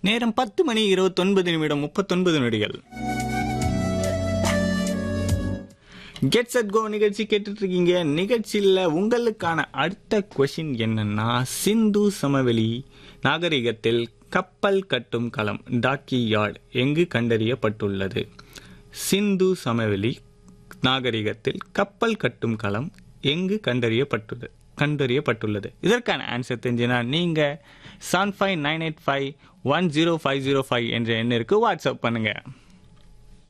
நேரம் பத்து மணி இருபத்தொன்பது நிமிடம் முப்பத்தொன்பது நொடிகள் கெட் செட் கோ நிகழ்ச்சி கேட்டுட்டு இருக்கீங்க நிகழ்ச்சியில் உங்களுக்கான அடுத்த கொஷின் என்னன்னா சிந்து சமவெளி நாகரிகத்தில் கப்பல் கட்டும் களம் டாக்கி யார்ட் எங்கு கண்டறியப்பட்டுள்ளது சிந்து சமவெளி நாகரிகத்தில் கப்பல் கட்டும் களம் எங்கு கண்டறியப்பட்டுள்ளது கண்டறியப்பட்டுள்ளது இதற்கான ஆன்சர் தெரிஞ்சுன்னா நீங்கள் seven five nine eight five one zero five zero five என்ற எண்ணிற்கு வாட்ஸ்அப் பண்ணுங்கள்